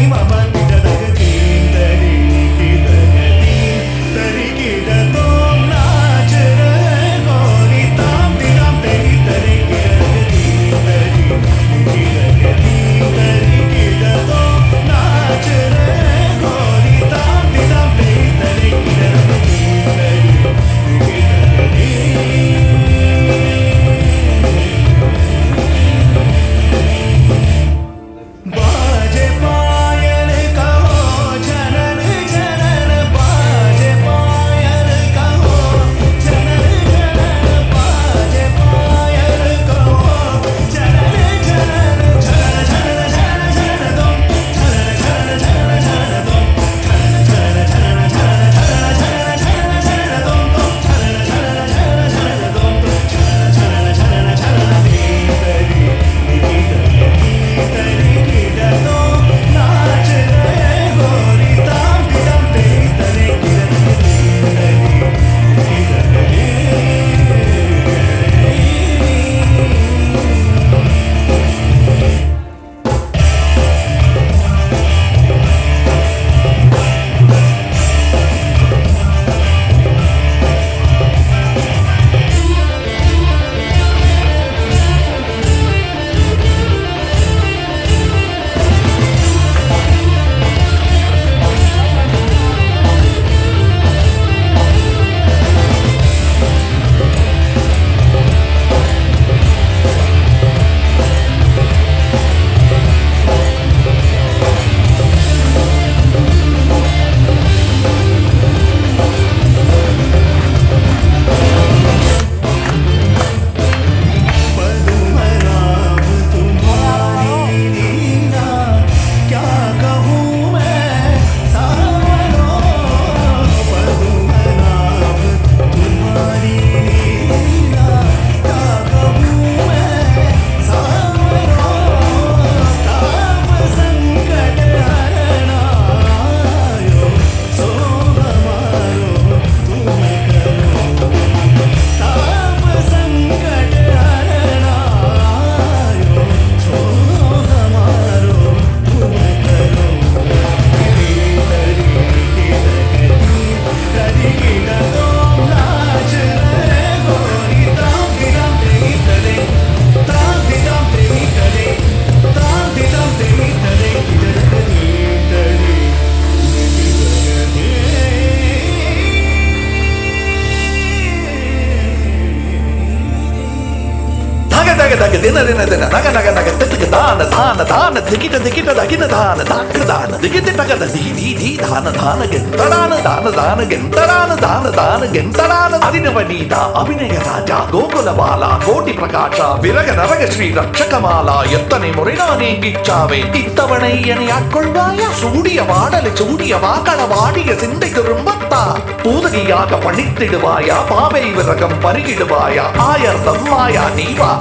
தக தின தின தின நக நக நக திட்டுக்கு தான தான தான திகிட்ட திகிட்ட தகின தான தாக்கு தான திகிட்டு தகத தி தி தி தான தான கெந்தடான தான தான கெந்தடான தான தான கெந்தடான அதினவ நீதா அபிநய ராஜா கோகுல பாலா கோட்டி பிரகாஷா விரக நரக ஸ்ரீ ரட்சகமாலா எத்தனை முறை நான் இங்கிச்சாவே இத்தவணை என்னை ஆட்கொள்வாயா சூடிய வாடலை சூடிய வாக்கள வாடிய சிந்தை திரும்பத்தா பூதகியாக பணித்திடுவாயா பாவை விரகம் பருகிடுவாயா ஆயர்தம் மாயா நீவா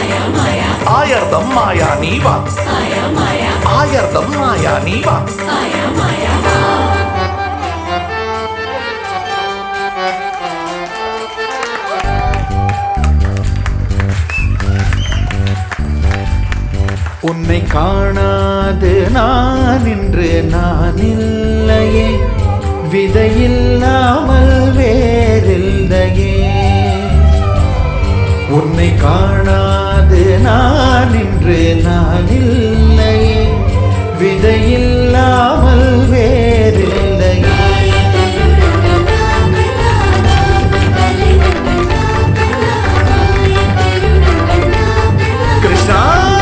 ஆயர்தம் மாயா நீவா ஆயர்தம் மாயா நீவா உன்னை காணாது நான் இன்று நான் இல்லையே விதையில்லாமல் வேறில்லையே உன்னை காணாது நான் இன்று நான் இல்லையே விதையில்லாமல் வேறில்லையே கிருஷ்ணா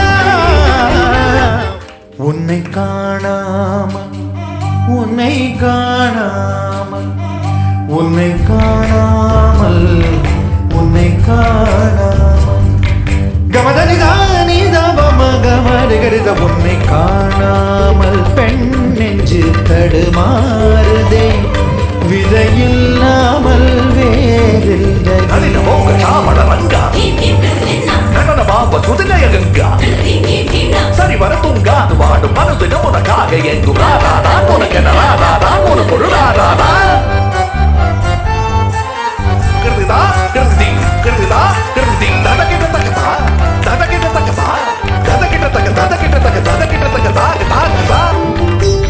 உன்னை காணாமல் உன்னை காணாமல் உன்னை காணாமல் உன்னை காணாமல் கமதனிதானித கமருகரித உன்னை காணாமல் பெண் நெஞ்சு தடுமாறுதே விதையில்லாமல் வேறில்லை நளின மோக சாமண ரங்கா நடன பாவ சுதிலய கங்கா சரி வர தூங்காது வாடும் மனதிடம் உனக்காக எங்கும் ராதா உனக்கென ராதா ஒரு பொருள் ராதா கிருதிதா கிருதி கிருதிதா கிருதி ததகிட்ட தகதா ததகிட்ட தகதா ததகிட்ட தக ததகிட்ட தக ததகிட்ட தக தாக தாக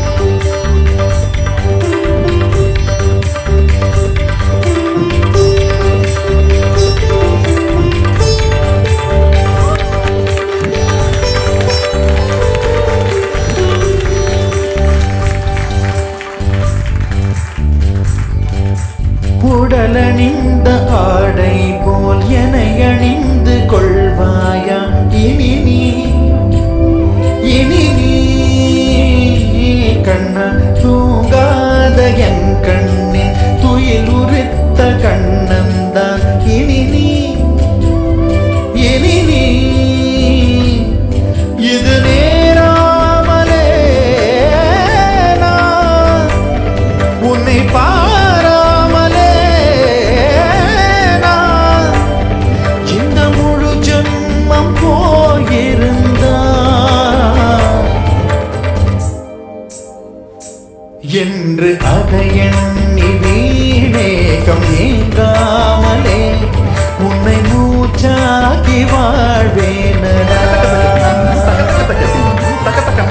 கண்ணா தூங்காத என் கண்ணின் துயில் உரித்த கண்ணந்தான் இனி நீ இனி நீ இது நேராமலே நான் உன்னை பாராமலே நான் இந்த முழு ஜென்மம் போயிருந்தா என்று அதை எண்ணி நீனேகம் நீங்காமலே உன்னை மூச்சாக்கி வாழ்வேனடா தக தக